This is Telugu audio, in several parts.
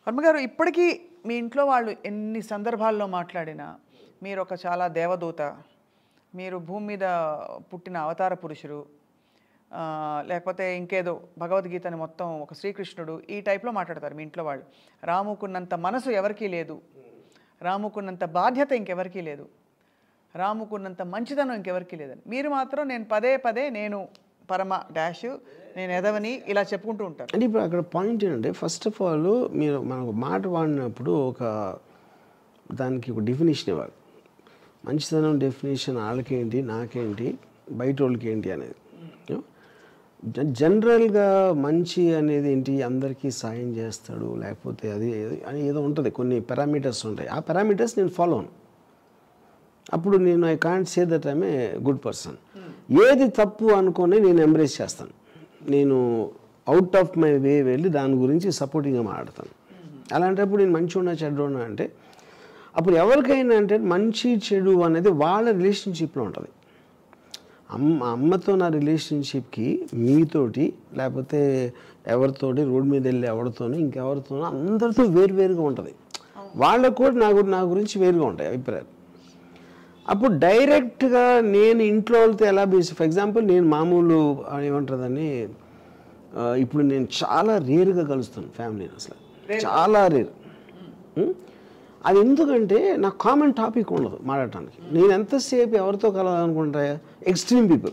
పద్మగారు ఇప్పటికీ మీ ఇంట్లో వాళ్ళు ఎన్ని సందర్భాల్లో మాట్లాడినా మీరు ఒక చాలా దేవదూత మీరు భూమి మీద పుట్టిన అవతార పురుషుడు ఆ, లేకపోతే ఇంకేదో భగవద్గీతని మొత్తం ఒక శ్రీకృష్ణుడు ఈ టైప్లో మాట్లాడతారు మీ ఇంట్లో వాళ్ళు రాముకున్నంత మనసు ఎవరికీ లేదు రాముకున్నంత బాధ్యత ఇంకెవరికీ లేదు రాముకున్నంత మంచితనం ఇంకెవరికీ లేదని మీరు మాత్రం నేను పదే పదే నేను పరమ డాష్ నేను ఎదవని ఇలా చెప్పుకుంటూ ఉంటారు అంటే ఇప్పుడు అక్కడ పాయింట్ ఏంటంటే ఫస్ట్ ఆఫ్ ఆల్ మీరు మనకు మాట వాడినప్పుడు ఒక దానికి ఒక డెఫినేషన్ ఇవ్వాలి మంచితనం డెఫినేషన్ వాళ్ళకేంటి నాకేంటి బయట వాళ్ళకి ఏంటి అనేది జ- జనరల్గా మంచి అనేది ఏంటి అందరికీ సాయం చేస్తాడు లేకపోతే అది ఏది- అని ఏదో ఉంటుంది కొన్ని పారామీటర్స్ ఉంటాయి ఆ పారామీటర్స్ నేను ఫాలో అను అప్పుడు నేను I can't say that I'm a good person ఏది తప్పు అనుకొని నేను ఎంబ్రేస్ చేస్తాను నేను అవుట్ ఆఫ్ మై వే వెళ్ళి దాని గురించి సపోర్టింగ్గా మాట్లాడతాను అలాంటప్పుడు నేను మంచి ఉన్నా చెడు ఉన్నా అంటే అప్పుడు ఎవరికైనా అంటే మంచి చెడు అనేది వాళ్ళ రిలేషన్షిప్లో ఉంటుంది అమ్మ అమ్మతో నా రిలేషన్షిప్కి మీతోటి లేకపోతే ఎవరితోటి రోడ్ మీద వెళ్ళి ఎవరితోనో ఇంకెవరితోనో అందరితో వేరువేరుగా ఉంటుంది వాళ్ళకు కూడా నా గురి నా గురించి వేరుగా ఉంటాయి అభిప్రాయాలు అప్పుడు డైరెక్ట్గా నేను ఇంట్లో వాళ్ళతో ఎలా బేసి ఫర్ ఎగ్జాంపుల్ నేను మామూలు ఆ, ఏమంటుందని ఆ, ఇప్పుడు నేను చాలా రేరుగా కలుస్తాను ఫ్యామిలీని అసలు చాలా రేర్ అది ఎందుకంటే నాకు కామన్ టాపిక్ ఉండదు మాట్లాడటానికి నేను ఎంతసేపు ఎవరితో కలవాలనుకుంటా ఎక్స్ట్రీమ్ పీపుల్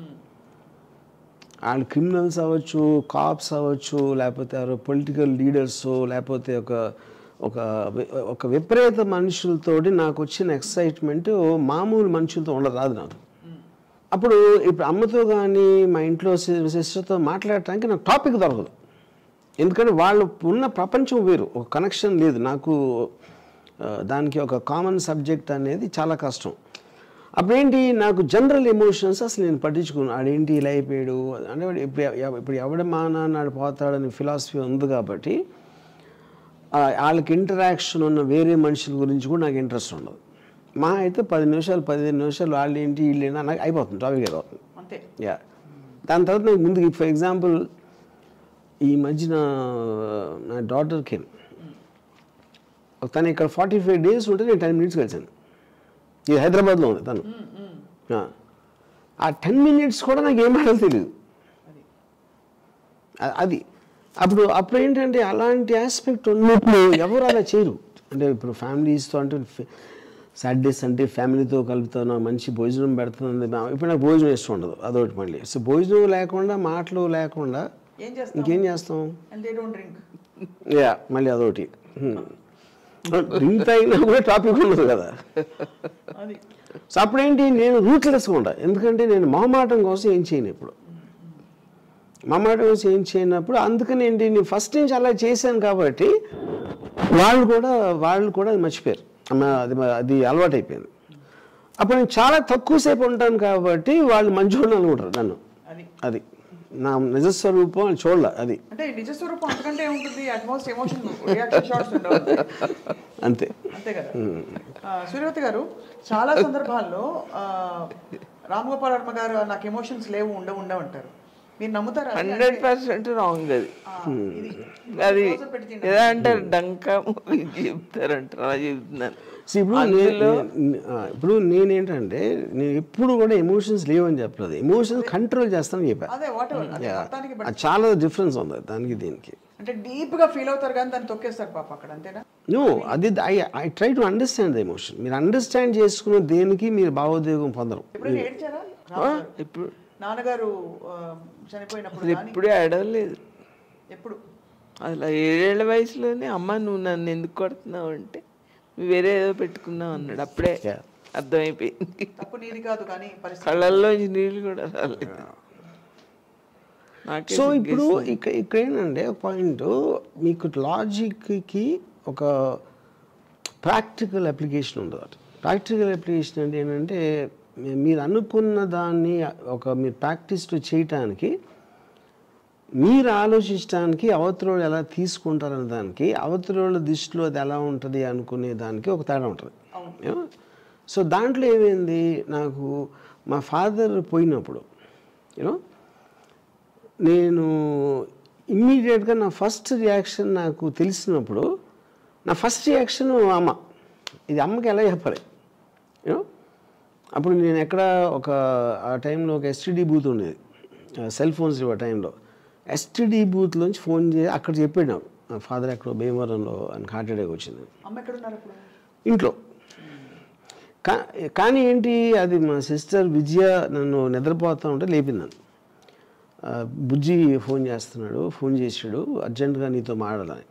వాళ్ళు క్రిమినల్స్ అవ్వచ్చు కాప్స్ అవ్వచ్చు లేకపోతే ఎవరో పొలిటికల్ లీడర్స్ లేకపోతే ఒక ఒక వి- ఒక విపరీత మనుషులతోటి నాకు వచ్చిన ఎక్సైట్మెంట్ మామూలు మనుషులతో ఉండదు రాదు నాకు అప్పుడు ఇప్పుడు అమ్మతో కానీ మా ఇంట్లో సిస్టర్తో మాట్లాడటానికి నాకు టాపిక్ దొరకదు ఎందుకంటే వాళ్ళు ఉన్న ప్రపంచం వేరు ఒక కనెక్షన్ లేదు నాకు ఆ, దానికి ఒక కామన్ సబ్జెక్ట్ అనేది చాలా కష్టం అప్పుడేంటి నాకు జనరల్ ఎమోషన్స్ అసలు నేను పట్టించుకున్నాను ఆడేంటి ఇలా అయిపోయాడు అంటే వాడు ఇప్పుడు ఎవ- ఇప్పుడు ఎవడ మానా నాడు పోతాడని ఫిలాసఫీ ఉంది కాబట్టి ఆ, వాళ్ళకి ఇంటరాక్షన్ ఉన్న వేరే మనుషుల గురించి కూడా నాకు ఇంట్రెస్ట్ ఉండదు మా అయితే పది నిమిషాలు పదిహేను నిమిషాలు వాళ్ళు ఏంటి వీళ్ళు ఏంటి నాకు అయిపోతుంది టాపిక్ అయిపోతుంది అంతే యా దాని తర్వాత నాకు ముందుకి ఫర్ ఎగ్జాంపుల్ ఈ మధ్యన నా డాటర్ కెన్ తను ఇక్కడ ఫార్టీ ఫైవ్ డేస్ ఉంటే నేను టెన్ మినిట్స్ కలిసాను ఇది హైదరాబాద్లో ఉంది తను ఆ. ఆ టెన్ మినిట్స్ కూడా నాకు ఏం మాటలు తెలియదు అ- అది అప్పుడు అప్పుడు ఏంటంటే అలాంటి ఆస్పెక్ట్ ఉన్నప్పుడు ఎవరు అలా చేయరు అంటే ఇప్పుడు ఫ్యామిలీస్తో అంటే సాటర్డేస్ అంటే ఫ్యామిలీతో కలుపుతాను మంచి భోజనం పెడుతుంది ఇప్పుడు నాకు భోజనం ఇష్టం ఉండదు అదొకటి మళ్ళీ సో భోజనం లేకుండా మాటలు లేకుండా ఏం చేస్తాం ఇంకేం చేస్తాం and they don't drink yeah మళ్ళీ అదొకటి డ్రింక్ తాగినా కూడా టాపిక్ ఉండదు కదా అది సో అప్పుడేంటి నేను రూట్లెస్గా ఉంటా ఎందుకంటే నేను మొహమాటం కోసం ఏం చేయను ఇప్పుడు మొహమాటం కోసం ఏం చేయనప్పుడు అందుకని ఏంటి నేను ఫస్ట్ నుంచి అలా చేశాను కాబట్టి వాళ్ళు కూడా వాళ్ళు కూడా అది మర్చిపోయారు అమ్మ, అది మ- అది అలవాటు అయిపోయింది అప్పుడు నేను చాలా తక్కువసేపు ఉంటాను కాబట్టి వాళ్ళు మంచోళ్ళు అనుకుంటారు నన్ను అది అది నా నిజస్వరూపం అని చూడాల అది అంటే నిజ స్వరూపం అంతకంటే ఉంటుంది అట్మోస్ట్ ఎమోషన్ రియాక్షన్ షాట్స్ ఉండవు అంతే అంతే కదా ఆ, సూర్యవతి గారు చాలా సందర్భాల్లో ఆ, రామ్ గోపాల్ వర్మ గారు నాకు ఎమోషన్స్ లేవు ఉండవు ఉండవు అంటారు మీరు నమ్ముతారా అది? హండ్రెడ్ పర్సెంట్ రాంగ్ అది ఆ, ఇది అది రోజు పెట్టి తింటారు. ఎలా అంటారు డంకా చెప్తారంటారు అలా చెప్తున్నాను See, ఇప్పుడు నే- నే- ఆ, ఇప్పుడు నేనేంటంటే నేను ఎప్పుడు కూడా ఎమోషన్స్ లేవని చెప్పలేదు ఎమోషన్స్ కంట్రోల్ చేస్తానని చెప్పా అదే వాట్ ఎవర్ అది మొత్తానికి అది చాలా డిఫరెన్స్ ఉంది దానికి దీనికి అంటే డీప్ గా ఫీల్ అవుతారు కానీ దాన్ని తొక్కేస్తారు పాప అక్కడ అంతేనా నో అది I I try to understand the emotion మీరు అండర్స్టాండ్ చేసుకున్న దేనికి మీరు భావోద్వేగం పొందరు ఎప్పుడైనా ఏడ్చారా రామ్ గారు? ఇప్పుడు నాన్నగారు ఆ, చనిపోయినప్పుడు అసలు కానీ ఎప్పుడే అడగలేదు ఎప్పుడు అసలు ఏడేళ్ల వయసులోనే అమ్మ నువ్వు నన్ను ఎందుకు కొడుతున్నావు అంటే "నువ్వు వేరే ఏదో పెట్టుకున్నావు అన్నాడు అప్పుడే Yeah. అర్థమైపోయింది తప్పు నీది కాదు కానీ పరిస్థితి కళ్ళల్లో నీళ్ళు కూడా రాలేదు నాకే సో ఇప్పుడు ఇక్కడ ఇక్కడ ఏంటంటే పాయింట్ మీకు లాజిక్కి ఒక ప్రాక్టికల్ అప్లికేషన్ ఉండదు అటు ప్రాక్టికల్ అప్లికేషన్ అంటే ఏంటంటే మీ- మీరు అనుకున్న దాన్ని ఒక మీరు ప్రాక్టీస్లో చేయటానికి మీరు ఆలోచించడానికి అవతలోళ్ళు ఎలా తీసుకుంటారనే దానికి అవతలోళ్ళ దృష్టిలో అది ఎలా ఉంటుంది అనుకునే దానికి ఒక తేడా ఉంటుంది ఏమో? సో దాంట్లో ఏమైంది నాకు మా ఫాదర్ పోయినప్పుడు యూనో నేను ఇమ్మీడియట్గా నా ఫస్ట్ రియాక్షన్ నాకు తెలిసినప్పుడు నా ఫస్ట్ రియాక్షన్ అమ్మ ఇది అమ్మకి ఎలా చెప్పాలి యూనో అప్పుడు నేను ఎక్కడ ఒక ఆ టైంలో ఒక ఎస్టీడీ బూత్ ఉండేది సెల్ ఫోన్స్ ఇవ్వ టైంలో ఎస్టీడీ బూత్లోంచి ఫోన్ చేసి అక్కడ చెప్పాడు నాకు నా ఫాదర్ ఎక్కడో భీమవరంలో ఆయనకి హార్ట్ అటాక్ వచ్చింది అమ్మ ఎక్కడ ఉన్నారు ఇప్పుడు ఇంట్లో కా కానీ ఏంటి అది మా సిస్టర్ విజయ నన్ను నిద్రపోతా ఉంటే లేపింది నన్ను ఆ, బుజ్జి ఫోన్ చేస్తున్నాడు ఫోన్ చేసాడు అర్జెంటుగా నీతో మాట్లాడాలని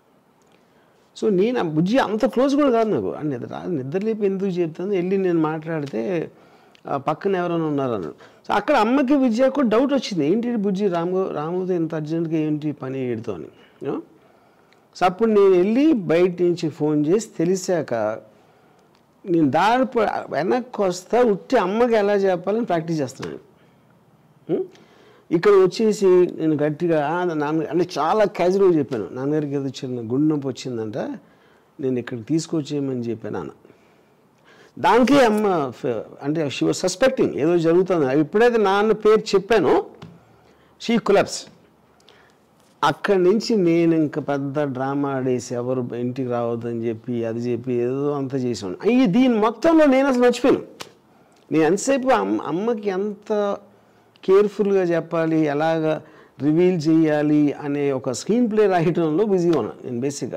సో నేను ఆ బుజ్జి అంత క్లోజ్ కూడా కాదు నాకు ఆ నిద్ర నిద్ర లేపి ఎందుకు చెప్తాను వెళ్ళి నేను మాట్లాడితే ఆ, పక్కన ఎవరైనా ఉన్నారు అన్నాడు సో అక్కడ అమ్మకి విజయకు డౌట్ వచ్చింది ఏంటి ఇది బుజ్జి రాము రాముతో ఇంత అర్జెంటుగా ఏంటి పని ఏడుతో అని you know? సో అప్పుడు నేను వెళ్ళి బయట నుంచి ఫోన్ చేసి తెలిసాక నేను దారి ప- వెనక్కి వస్తా ఉట్టి అమ్మకి ఎలా చెప్పాలని ప్రాక్టీస్ చేస్తున్నాను ఉం? ఇక్కడ వచ్చేసి నేను గట్టిగా "ఆ, నాన్న అంటే చాలా క్యాజువల్గా చెప్పాను నాన్నగారికి ఏదో చిన్న గుండె నొప్పి వచ్చిందంట నేను ఇక్కడ తీసుకొచ్చేయమని చెప్పాను నాన్న దానికే అమ్మ ఫ- అంటే షీ వాజ్ సస్పెక్టింగ్ ఏదో జరుగుతుంది ఎప్పుడైతే నాన్న పేరు చెప్పానో షీ కులాప్స్ అక్కడి నుంచి నేను ఇంకా పెద్ద డ్రామా ఆడేసి ఎవరు ఇంటికి రావద్దని చెప్పి అది చెప్పి ఏదో అంత చేసాను అయ్యి దీని మొత్తంలో నేను అసలు మర్చిపోయాను నేను ఎంతసేపు అమ్మ అమ్మకి ఎంత కేర్ఫుల్గా చెప్పాలి ఎలాగ రివీల్ చేయాలి అనే ఒక స్క్రీన్ ప్లే రాయటంలో బిజీగా ఉన్నాను నేను బేసిక్గా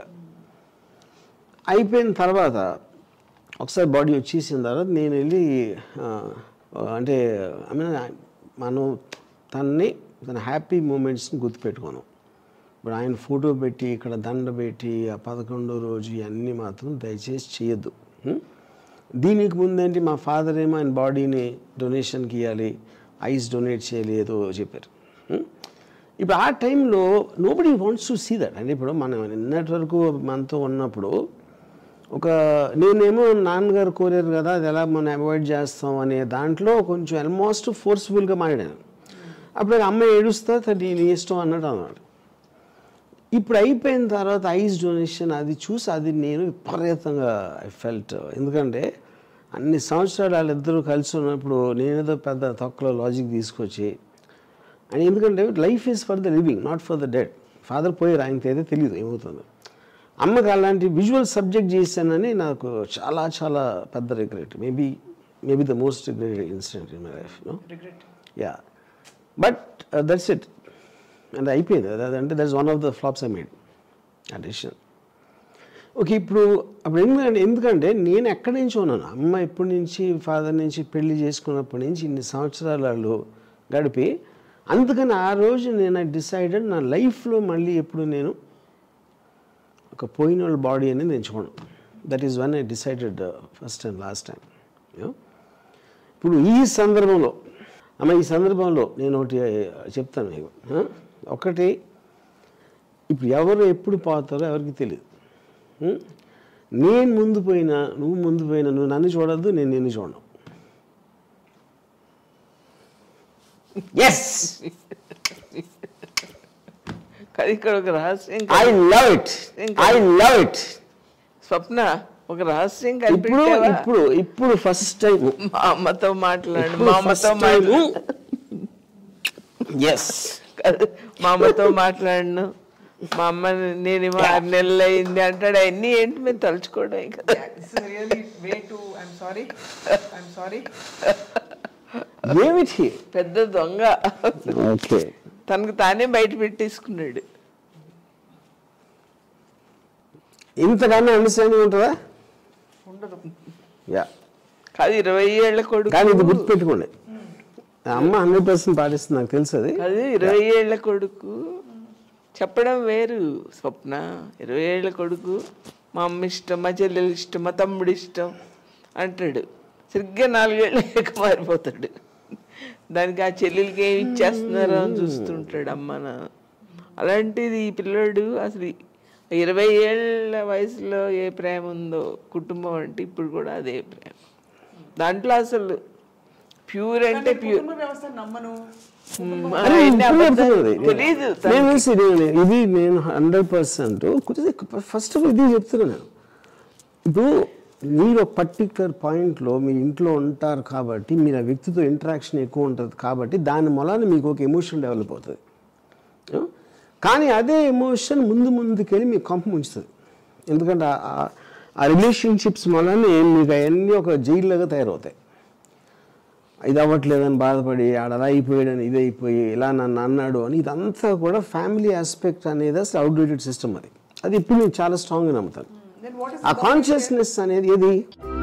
అయిపోయిన తర్వాత ఒకసారి బాడీ వచ్చేసిన తర్వాత నేను వెళ్ళి ఆ, అంటే ఐ మీన్ మనం తన్ని తన హ్యాపీ మూమెంట్స్ని గుర్తుపెట్టుకోను ఇప్పుడు ఆయన ఫోటో పెట్టి ఇక్కడ దండ పెట్టి ఆ పదకొండో రోజు ఇవన్నీ మాత్రం దయచేసి చేయొద్దు ఉం? దీనికి ముందేంటి మా ఫాదర్ ఏమో ఆయన బాడీని డొనేషన్కి ఇవ్వాలి ఐస్ డొనేట్ చేయాలి ఏదో చెప్పారు ఉం? ఇప్పుడు ఆ టైంలో nobody wants to see that అంటే ఇప్పుడు మనం నిన్నటి వరకు మనతో ఉన్నప్పుడు ఒక నేనేమో నాన్నగారు కోరారు కదా అది ఎలా మనం అవాయిడ్ చేస్తాం అనే దాంట్లో కొంచెం ఆల్మోస్ట్ ఫోర్స్ఫుల్గా మాట్లాడాను అప్పుడు అమ్మ ఏడుస్తా నీ నీ ఇష్టం అన్నట్టు అన్నాడు ఇప్పుడు అయిపోయిన తర్వాత ఐస్ డొనేషన్ అది చూసి అది నేను విపరీతంగా ఐ ఫెల్ట్ ఎందుకంటే అన్ని సంవత్సరాలు వాళ్ళిద్దరూ కలిసి ఉన్నప్పుడు నేనేదో పెద్ద తొక్కలో లాజిక్ తీసుకొచ్చి అండ్ ఎందుకంటే life is for the living not for the dead father పోయారు ఆయనకి అయితే తెలియదు ఏమవుతుందో అమ్మకి అలాంటి విజువల్ సబ్జెక్ట్ చేశానని నాకు చాలా చాలా పెద్ద regret maybe maybe the most regretted incident in my life no regret yeah but that's it అంటే అయిపోయింది అది అంటే that's one of the flops I made a decision okay ఇప్పుడు అప్పుడు ఎందుకంటే ఎందుకంటే నేను ఎక్కడి నుంచి ఉన్నాను అమ్మ ఎప్పటి నుంచి ఫాదర్ నుంచి పెళ్లి చేసుకున్నప్పటి నుంచి ఇన్ని సంవత్సరాలు వాళ్ళు గడిపి అందుకని ఆ రోజు నేను డిసైడెడ్ నా లైఫ్లో మళ్ళీ ఎప్పుడు నేను ఒక పోయిన వాళ్ళ బాడీ అనేది ఎంచుకోను that is one I decided first and last time ఇప్పుడు ఈ సందర్భంలో అమ్మ ఈ సందర్భంలో నేను ఒకటి చెప్తాను మీకు ఆ? ఒకటి ఇప్పుడు ఎవరు ఎప్పుడు పోతారో ఎవరికి తెలియదు ఉం? నేను ముందు పోయినా నువ్వు ముందు పోయినా నువ్వు నన్ను చూడద్దు నేను నిన్ను చూడను ఎస్ కానీ ఇక్కడ ఒక రహస్యం I love it I love it Swapna ఒక రహస్యం ఇప్పుడు కనిపెట్టావా ఇప్పుడు ఇప్పుడు ఫస్ట్ టైం మా అమ్మతో మాట్లాడు మా అమ్మతో మాట్లాడు ఎస్ కాదు, మా అమ్మతో మాట్లాడను మా అమ్మ నేను ఆరు నెలలు అయింది అంటాడు అవన్నీ ఏంటి మేము తలుచుకోవడం కదా really way to I'm sorry I'm sorry ఏమిటి పెద్ద దొంగ ఓకే తనకు తానే బయట పెట్టేసుకున్నాడు ఇంతకన్నా అండర్స్టాండింగ్ ఉంటుందా ఉండదు యా కాదు ఇరవై ఏళ్ల కొడుకు కానీ ఇది గుర్తుపెట్టుకోండి అమ్మ హండ్రెడ్ పర్సెంట్ పాటిస్తుంది నాకు తెలుసు అది అది ఇరవై ఏళ్ల కొడుకు చెప్పడం వేరు స్వప్న ఇరవై ఏళ్ల కొడుకు మా అమ్మ ఇష్టం మా చెల్లెలు ఇష్టం మా తమ్ముడు ఇష్టం అంటాడు సరిగ్గా నాలుగేళ్ళ మారిపోతాడు దానికి ఆ చెల్లెలకి ఏమి ఇచ్చేస్తున్నారో అని చూస్తుంటాడు అమ్మ నాన్న అలాంటిది ఈ పిల్లోడు అసలు ఇరవై ఏళ్ళ వయసులో ఏ ప్రేమ ఉందో కుటుంబం అంటే ఇప్పుడు కూడా అదే ప్రేమ దాంట్లో అసలు ప్యూర్ అంటే ప్యూర్ కుటుంబ వ్యవస్థ నమ్మను అరే, ఆయన్ని ఇప్పుడు అబద్ధాలు చెప్తున్నది. తెలీదు నేను తెలిసి ఇది- ఇది నేను హండ్రెడ్ పర్సెంట్ ఫస్ట్ ఆఫ్ ఇది చెప్తున్నా నేను ఇప్పుడు మీరు ఒక పర్టికులర్ పాయింట్లో మీ ఇంట్లో ఉంటారు కాబట్టి మీరు ఆ వ్యక్తితో ఇంటరాక్షన్ ఎక్కువ ఉంటుంది కాబట్టి దాని మూలాన మీకు ఒక ఎమోషన్ డెవలప్ అవుతుంది You know? కానీ అదే ఎమోషన్ ముందు ముందుకెళ్ళి మీకు కంప ఉంచుతుంది ఎందుకంటే ఆ- ఆ- ఆ రిలేషన్షిప్స్ వల్లనే మీకు అవన్నీ ఒక జైల్లాగా తయారవుతాయి ఇది అవ్వట్లేదని బాధపడి ఆడ అలా అయిపోయాడని ఇది అయిపోయి ఇలా నన్ను అన్నాడు అని ఇదంతా కూడా ఫ్యామిలీ ఆస్పెక్ట్ అనేది అసలు అవుట్డేటెడ్ సిస్టమ్ అది అది ఇప్పుడు నేను చాలా స్ట్రాంగ్గా నమ్ముతాను ఆ కాన్షియస్నెస్ అనేది ఏది